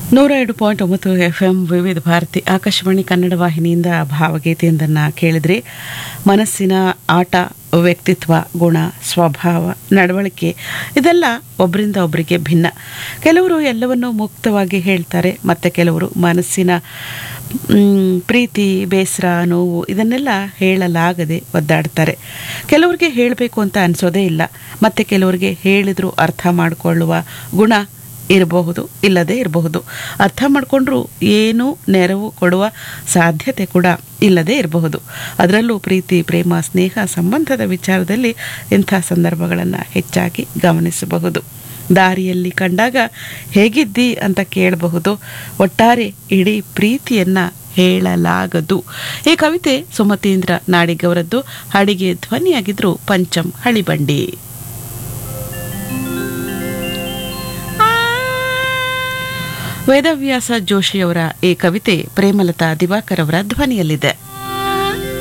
ನೂರ ಎರಡು ಪಾಯಿಂಟ್ ಒಂಬತ್ತು ಎಫ್ ಎಂ ವಿವಿಧ ಭಾರತಿ ಆಕಾಶವಾಣಿ ಕನ್ನಡ ವಾಹಿನಿಯಿಂದ ಭಾವಗೀತೆಯೊಂದನ್ನು ಕೇಳಿದ್ರಿ ಮನಸ್ಸಿನ ಆಟ ವ್ಯಕ್ತಿತ್ವ ಗುಣ ಸ್ವಭಾವ ನಡವಳಿಕೆ ಇದೆಲ್ಲ ಒಬ್ಬರಿಂದ ಒಬ್ಬರಿಗೆ ಭಿನ್ನ ಕೆಲವರು ಎಲ್ಲವನ್ನೂ ಮುಕ್ತವಾಗಿ ಹೇಳ್ತಾರೆ ಮತ್ತು ಕೆಲವರು ಮನಸ್ಸಿನ ಮ್, ಪ್ರೀತಿ ಬೇಸರ ನೋವು ಇದನ್ನೆಲ್ಲ ಹೇಳಲಾಗದೆ ಒದ್ದಾಡ್ತಾರೆ ಕೆಲವರಿಗೆ ಹೇಳಬೇಕು ಅಂತ ಅನಿಸೋದೇ ಇಲ್ಲ ಮತ್ತು ಕೆಲವರಿಗೆ ಹೇಳಿದರೂ ಅರ್ಥ ಮಾಡಿಕೊಳ್ಳುವ ಗುಣ ಇರಬಹುದು ಇಲ್ಲದೆ ಇರಬಹುದು ಅರ್ಥ ಮಾಡಿಕೊಂಡ್ರೂ ಏನೂ ನೆರವು ಕೊಡುವ ಸಾಧ್ಯತೆ ಕೂಡ ಇಲ್ಲದೆ ಇರಬಹುದು ಅದರಲ್ಲೂ ಪ್ರೀತಿ ಪ್ರೇಮ ಸ್ನೇಹ ಸಂಬಂಧದ ವಿಚಾರದಲ್ಲಿ ಇಂಥ ಸಂದರ್ಭಗಳನ್ನು ಹೆಚ್ಚಾಗಿ ಗಮನಿಸಬಹುದು ದಾರಿಯಲ್ಲಿ ಕಂಡಾಗ ಹೇಗಿದ್ದಿ ಅಂತ ಕೇಳಬಹುದು ಒಟ್ಟಾರೆ ಇಡೀ ಪ್ರೀತಿಯನ್ನ ಹೇಳಲಾಗದು ಈ ಕವಿತೆ ಸುಮತೀಂದ್ರ ನಾಡಿಗವರದ್ದು ಹಾಡಿಗೆ ಧ್ವನಿಯಾಗಿದ್ರು ಪಂಚಮ್ ಹಳಿಬಂಡಿ ವೇದವ್ಯಾಸ ಜೋಶಿಯವರ ಈ ಕವಿತೆ ಪ್ರೇಮಲತಾ ದಿವಾಕರ್ ಅವರ ಧ್ವನಿಯಲ್ಲಿದೆ